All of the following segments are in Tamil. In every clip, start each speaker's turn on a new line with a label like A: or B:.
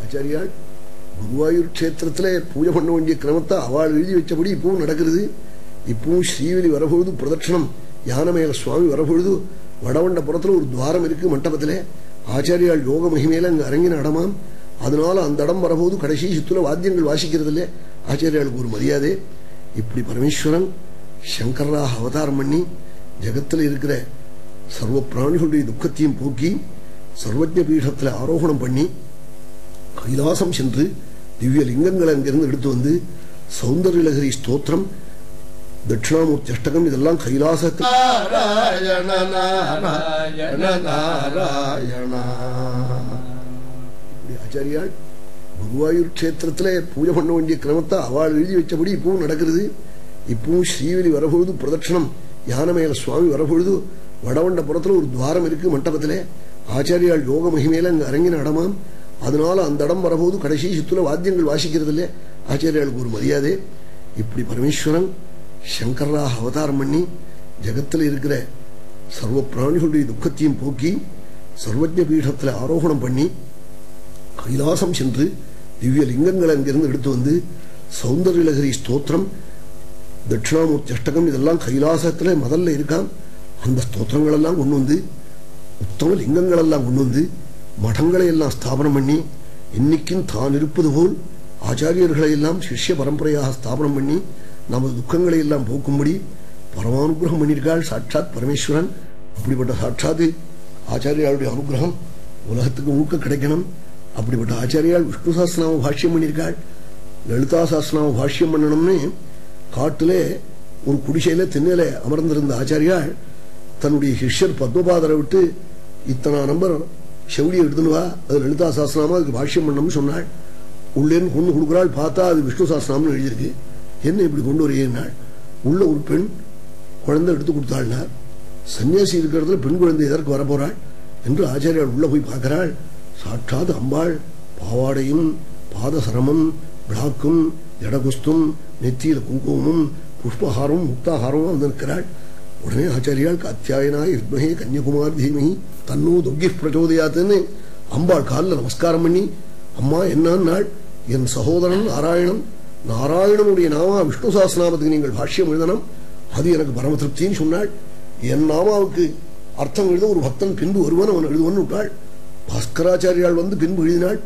A: ஆச்சாரியால் குருவாயூர் க்ஷேத்திரத்துல பூஜை பண்ண வேண்டிய கிரமத்தை அவள் எழுதி வச்சபடி இப்பவும் நடக்கிறது இப்பவும் ஸ்ரீவலி வரபொழுது பிரதட்சணம் யானமேல சுவாமி வரபொழுது வடவண்டபுரத்துல ஒரு துவாரம் இருக்கு மண்டபத்திலே ஆச்சாரியால் யோக மகிமையில அங்க அரங்கின இடமாம் அதனால அந்த இடம் வரபோது கடைசி சித்துல வாத்தியங்கள் வாசிக்கிறது இல்ல ஆச்சாரியாளுக்கு ஒரு மரியாதை இப்படி பரமேஸ்வரன் சங்கராக அவதாரம் பண்ணி ஜகத்துல இருக்கிற சர்வ பிராணிகளுடைய துக்கத்தையும் போக்கி சர்வஜ பீடத்துல ஆரோகணம் பண்ணி கைலாசம் சென்று திவ்ய லிங்கங்களை அங்கிருந்து எடுத்து வந்து சௌந்தர்யலகரி ஸ்தோத்திரம் தட்சிணாமூர்த்தி அஷ்டகம் இதெல்லாம் கைலாசத்தில் நாராயண நாராயண நாராயண இப்படி ஆச்சாரியால் குருவாயூர் க்ஷேத்திரத்துல பூஜை பண்ண வேண்டிய கிரமத்தை அவள் எழுதி வச்சபடி இப்பவும் நடக்கிறது இப்பவும் ஸ்ரீவலி வரபொழுது பிரதட்சணம் யானமேல சுவாமி வரபொழுது வடவண்டபுரத்துல ஒரு துவாரம் இருக்கு மண்டபத்திலே ஆச்சாரியால் யோக மகிமையில அங்க அரங்கின இடமாம் அதனால அந்த இடம் வரபோது கடைசி சித்துல வாத்தியங்கள் வாசிக்கிறது இல்ல ஆச்சாரியாளுக்கு ஒரு மரியாதை இப்படி பரமேஸ்வரன் சங்கராக அவதாரம் பண்ணி ஜகத்துல இருக்கிற சர்வ பிராணிகளுடைய துக்கத்தையும் போக்கி சர்வஜ பீடத்துல ஆரோகணம் பண்ணி கைலாசம் சென்று திவ்ய லிங்கங்களை அங்கிருந்து எடுத்து வந்து சௌந்தர்யலகரி ஸ்தோத்திரம் தட்சிணாமூர்த்தி அஷ்டகம் இதெல்லாம் கைலாசத்துல முதல்ல இருக்காம் அந்த ஸ்தோத்திரங்கள் எல்லாம் கொண்டு வந்து உத்தம லிங்கங்கள் எல்லாம் கொண்டு வந்து மடங்களை எல்லாம் ஸ்தாபனம் பண்ணி இன்னைக்கும் தான் இருப்பது போல் ஆச்சாரியர்களை எல்லாம் சிஷ்ய பரம்பரையாக ஸ்தாபனம் பண்ணி நமது துக்கங்களை எல்லாம் போக்கும்படி பரமானுகிரகம் பண்ணியிருக்காள் சாட்சாத் பரமேஸ்வரன் அப்படிப்பட்ட சாட்சாத் ஆச்சாரியாளுடைய அனுகிரகம் உலகத்துக்கு முழுக்க கிடைக்கணும் அப்படிப்பட்ட ஆச்சாரியால் விஷ்ணு சாஸ்திரநாம பாஷ்யம் பண்ணியிருக்காள் லலிதா சாஸ்திரநாம பாஷ்யம் பண்ணணும்னு காட்டிலே ஒரு குடிசையில திண்ணையில அமர்ந்திருந்த ஆச்சாரியால் தன்னுடைய சிஷ்யர் பத்மபாதரை விட்டு இத்தனை நம்பர் செவிலியை எடுத்துன்னு வா அது லலிதா சாஸ்திரநாமா அதுக்கு பாஷ்யம் பண்ணணும்னு சொன்னாள் உள்ளேன்னு கொண்டு கொடுக்குறாள் பார்த்தா அது விஷ்ணு சாஸ்திரநாமம்னு எழுதியிருக்கு என்ன இப்படி கொண்டு வரீங்கன்னாள் உள்ள ஒரு பெண் குழந்தை எடுத்து கொடுத்தாள்னார் சன்னியாசி இருக்கிறதுல பெண் குழந்தை எதற்கு வரப்போறாள் என்று ஆச்சாரியால் உள்ள போய் பார்க்கிறாள் சாட்சாத் அம்பாள் பாவாடையும் பாதசரமும் விளாக்கும் ஜடகுஸ்தும் நெத்தியில குங்குமமும் புஷ்பஹாரம் முக்தாஹாரமும் வந்து நிற்கிறாள் உடனே ஆச்சாரியால் காத்தியாயனாய் வித்மகே கன்னியகுமார் தீமகி தன்னோ துர்கி பிரச்சோதயாத்துன்னு அம்பாள் காலில் நமஸ்காரம் பண்ணி அம்மா என்னாள் என் சகோதரன் நாராயணன் நாராயணனுடைய நாமா விஷ்ணு சாஸ்திரநாமத்துக்கு நீங்கள் பாஷ்யம் எழுதணும் அது எனக்கு பரம திருப்தின்னு சொன்னாள் என் நாமாவுக்கு அர்த்தம் எழுத ஒரு பக்தன் பின்பு ஒருவன் அவன் எழுதுவன் விட்டாள் பாஸ்கராச்சாரியால் வந்து பின்பு எழுதினாள்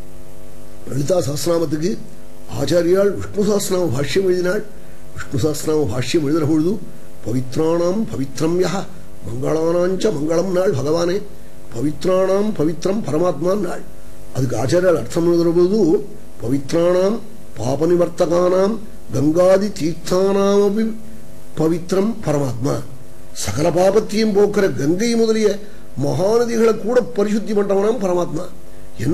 A: லலிதா சாஸ்திரநாமத்துக்கு ஆச்சாரியால் விஷ்ணு சாஸ்திரநாம பாஷ்யம் எழுதினாள் விஷ்ணு சாஸ்திரநாம பாஷ்யம் எழுதுற பொழுது பவித்ராணாம் பவித்ரம் யா மங்களானாஞ்ச மங்களம் நாள் பகவானே பவித்ராணாம் பவித்ரம் பரமாத்மா நாள் அதுக்கு ஆச்சாரியால் அர்த்தம் எழுதுற பொழுது பவித்ராணாம் பாபநிவர்த்தகானாம் கங்காதி தீர்த்தானாமபி பவித்ரம் பரமாத்மா சகல பாபத்தையும் போக்குற கங்கை முதலிய மகாநதிகளை கூட பரிசுத்தி பண்றவனாம் பரமாத்மா